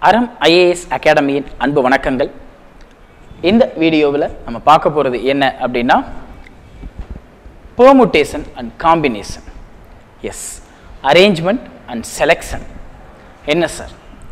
அறம் ஐஏஎஸ் அகாடமியின் அன்பு வணக்கங்கள் இந்த வீடியோவில் நம்ம பார்க்க போகிறது என்ன அப்படின்னா permutation and combination is arrangement and selection என்ன சார்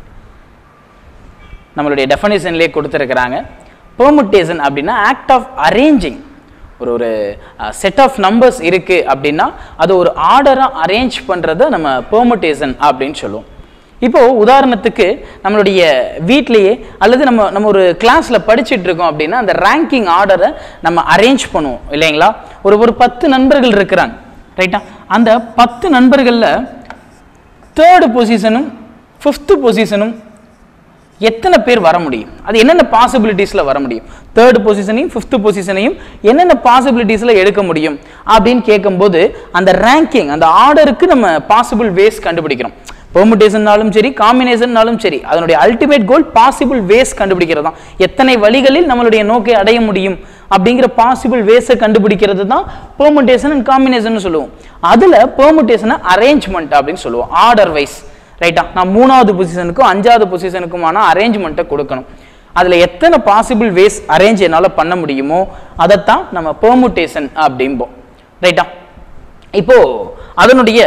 நம்மளுடைய டெஃபனிஷன்லேயே கொடுத்துருக்குறாங்க பெர்முட்டேஷன் அப்படின்னா ஆக்ட் ஆஃப் அரேஞ்சிங் ஒரு ஒரு செட் ஆஃப் நம்பர்ஸ் இருக்குது அப்படின்னா அது ஒரு ஆர்டராக அரேஞ்ச் பண்ணுறத நம்ம பெர்முட்டேஷன் அப்படின்னு சொல்லுவோம் இப்போ உதாரணத்துக்கு நம்மளுடைய வீட்லேயே அல்லது நம்ம நம்ம ஒரு கிளாஸில் படிச்சுட்டு இருக்கோம் அப்படின்னா அந்த ரேங்கிங் ஆர்டரை நம்ம அரேஞ்ச் பண்ணுவோம் இல்லைங்களா ஒரு ஒரு பத்து நண்பர்கள் இருக்கிறாங்க ரைட்டா அந்த பத்து நண்பர்களில் தேர்டு பொசிஷனும் ஃபிஃப்த்து பொசிஷனும் எத்தனை பேர் வர முடியும் அது என்னென்ன பாசிபிலிட்டிஸில் வர முடியும் தேர்ட் பொசிஷனையும் ஃபிஃப்த் பொசிஷனையும் என்னென்ன பாசிபிலிட்டிஸில் எடுக்க முடியும் அப்படின்னு கேட்கும்போது அந்த ரேங்கிங் அந்த ஆர்டருக்கு நம்ம பாசிபிள் வேஸ் கண்டுபிடிக்கிறோம் பெர்முட்டேஷன்னாலும் சரி காம்பினேஷன்னாலும் சரி அதனுடைய அல்டிமேட் கோல் பாசிபிள் வேஸ் கண்டுபிடிக்கிறது தான் எத்தனை வழிகளில் நம்மளுடைய நோக்கை அடைய முடியும் அப்படிங்கிற பாசிபிள் வேஸை கண்டுபிடிக்கிறது தான் பெர்முட்டேஷன் அண்ட் காம்பினேஷன் சொல்லுவோம் அதில் பெர்முட்டேஷனை அரேஞ்ச்மெண்ட் அப்படின்னு சொல்லுவோம் ஆர்டர் வைஸ் ரைட்டா நான் மூணாவது பொசிஷனுக்கும் அஞ்சாவது பொசிஷனுக்குமான அரேஞ்ச்மெண்ட்டை கொடுக்கணும் அதில் எத்தனை பாசிபிள் வேஸ் அரேஞ்ச் என்னால் பண்ண முடியுமோ அதைத்தான் நம்ம பெர்முட்டேஷன் அப்படிம்போம் ரைட்டா இப்போ அதனுடைய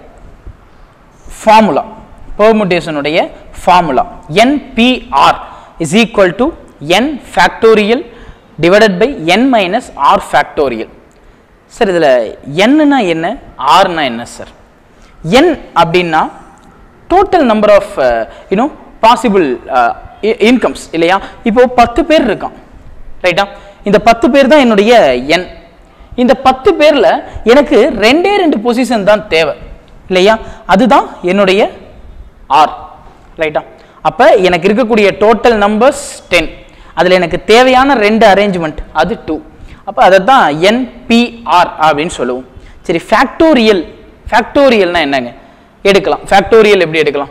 ஃபார்முலா பெர்முட்டேஷனுடைய formula nPr is equal to n factorial divided by n minus r factorial sir இதில் என்னன்னா என்ன ஆர்னா என்ன சார் என் அப்படின்னா total number of you know possible incomes இல்லையா இப்போ பத்து பேர் இருக்கான் ரைட்டா இந்த பத்து பேர் தான் என்னுடைய என் இந்த பத்து பேரில் எனக்கு ரெண்டே ரெண்டு பொசிஷன் தான் தேவை இல்லையா அதுதான் என்னுடைய ஆர் ரைட்டா அப்போ எனக்கு இருக்கக்கூடிய டோட்டல் நம்பர்ஸ் டென் அதில் எனக்கு தேவையான ரெண்டு அரேஞ்ச்மெண்ட் அது டூ அப்போ அதை தான் என்பிஆர் அப்படின்னு சொல்லுவோம் சரி ஃபேக்டோரியல் ஃபேக்டோரியல்னா என்னங்க எடுக்கலாம் ஃபேக்டோரியல் எப்படி எடுக்கலாம்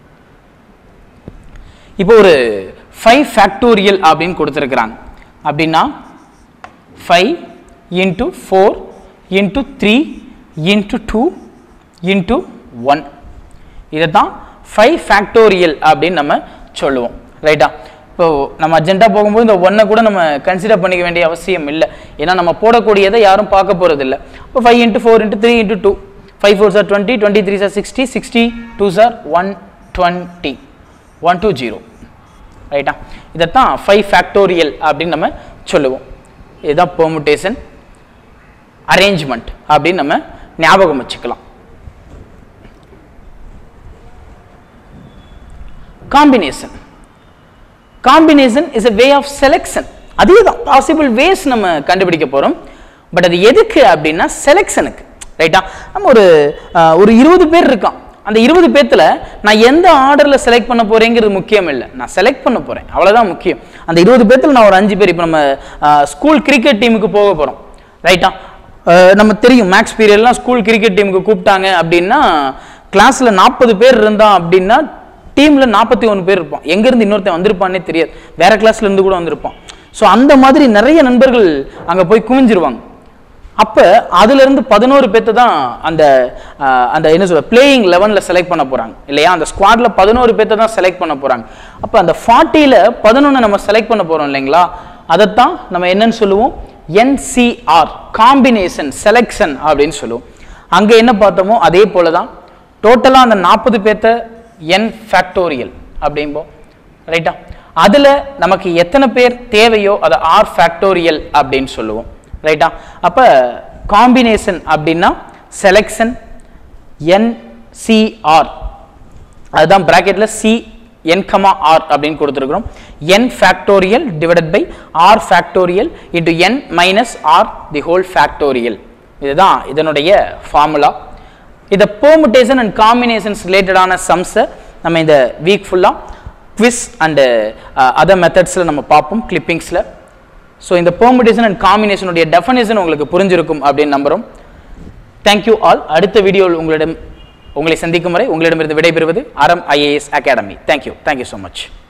இப்போ ஒரு ஃபைவ் ஃபேக்டோரியல் அப்படின்னு கொடுத்துருக்குறாங்க அப்படின்னா five into four into three into two into one இதை தான் ஃபைவ் ஃபேக்டோரியல் அப்படின்னு நம்ம சொல்லுவோம் ரைட்டா இப்போ நம்ம அர்ஜென்ட்டாக போகும்போது இந்த ஒன்றை கூட நம்ம கன்சிடர் பண்ணிக்க வேண்டிய அவசியம் இல்லை ஏன்னா நம்ம போடக்கூடியதை யாரும் பார்க்க போகிறது இல்லை இப்போ five into four into three into two five four sir twenty twenty three sir sixty sixty two sir one twenty one two zero ரைட்டா இதைத்தான் ஃபைவ் ஃபேக்டோரியல் அப்படின்னு நம்ம சொல்லுவோம் இதுதான் பெர்முட்டேஷன் அரேஞ்ச்மெண்ட் அப்படின்னு நம்ம ஞாபகம் வச்சுக்கலாம் combination combination is a way of selection அதே தான் பாசிபிள் வேஸ் நம்ம கண்டுபிடிக்க போகிறோம் பட் அது எதுக்கு அப்படின்னா செலெக்ஷனுக்கு ரைட்டா நம்ம ஒரு அஹ், ஒரு இருபது பேர் இருக்கான் அந்த இருபது பேர்த்துல நான் எந்த ஆர்டரில் செலக்ட் பண்ண போறேங்கிறது முக்கியம் இல்லை நான் செலக்ட் பண்ண போறேன் அவ்வளோதான் முக்கியம் அந்த இருபது பேர்த்துல நான் ஒரு அஞ்சு பேர் இப்போ நம்ம ஸ்கூல் கிரிக்கெட் டீமுக்கு போக போகிறோம் ரைட்டா நம்ம தெரியும் மேக்ஸ் பீரியட்லாம் ஸ்கூல் கிரிக்கெட் டீமுக்கு கூப்பிட்டாங்க அப்படின்னா கிளாஸில் நாற்பது பேர் இருந்தான் அப்படின்னா டீமில் நாற்பத்தி ஒன்று பேர் இருப்பான் எங்கேருந்து இன்னொருத்தன் வந்திருப்பானே தெரியாது வேற கிளாஸ்ல இருந்து கூட வந்திருப்பான் ஸோ அந்த மாதிரி நிறைய நண்பர்கள் அங்கே போய் குவிஞ்சிருவாங்க அப்போ அதுலேருந்து பதினோரு பேர்த்த தான் அந்த ஆஹ், அந்த என்ன சொல்ற பிளேயிங் லெவனில் செலக்ட் பண்ண போகிறாங்க இல்லையா அந்த ஸ்குவாடில் பதினோரு பேர்த்த தான் செலக்ட் பண்ண போகிறாங்க அப்போ அந்த ஃபார்ட்டியில் பதினொன்று நம்ம செலக்ட் பண்ண போகிறோம் இல்லைங்களா அதைத்தான் நம்ம என்னன்னு சொல்லுவோம் என்சிஆர் காம்பினேஷன் செலெக்ஷன் அப்படின்னு சொல்லுவோம் அங்கே என்ன பார்த்தோமோ அதே போல தான் டோட்டலாக அந்த நாற்பது பேர்த்த என் ஃபேக்டோரியல் அப்படிம்போம் ரைட்டா அதில் நமக்கு எத்தனை பேர் தேவையோ அதை ஆர் ஃபேக்டோரியல் அப்படின்னு சொல்லுவோம் ரைட்டா அப்போ காம்பினேஷன் அப்படின்னா செலெக்ஷன் என்சிஆர் அதுதான் பிராக்கெட்ல சி என் கமா ஆர் அப்படின்னு கொடுத்துருக்குறோம் n factorial divided by r factorial into n minus r the whole factorial இதுதான் இதனுடைய ஃபார்முலா இந்த பெர்முட்டேஷன் அண்ட் காம்பினேஷன்ஸ் ரிலேட்டடான சம்ஸை நம்ம இந்த வீக் ஃபுல்லாக குவிஸ் அண்டு அதர் மெத்தட்ஸில் நம்ம பார்ப்போம் கிளிப்பிங்ஸில் ஸோ இந்த பெர்முட்டேஷன் அண்ட் காம்பினேஷனுடைய டெஃபனேஷன் உங்களுக்கு புரிஞ்சிருக்கும் அப்படின்னு நம்புகிறோம் தேங்க்யூ ஆல் அடுத்த வீடியோவில் உங்களிடம் உங்களை சந்திக்கும் வரை உங்களிடமிருந்து விடைபெறுவது Aram IAS academy thank you thank you so much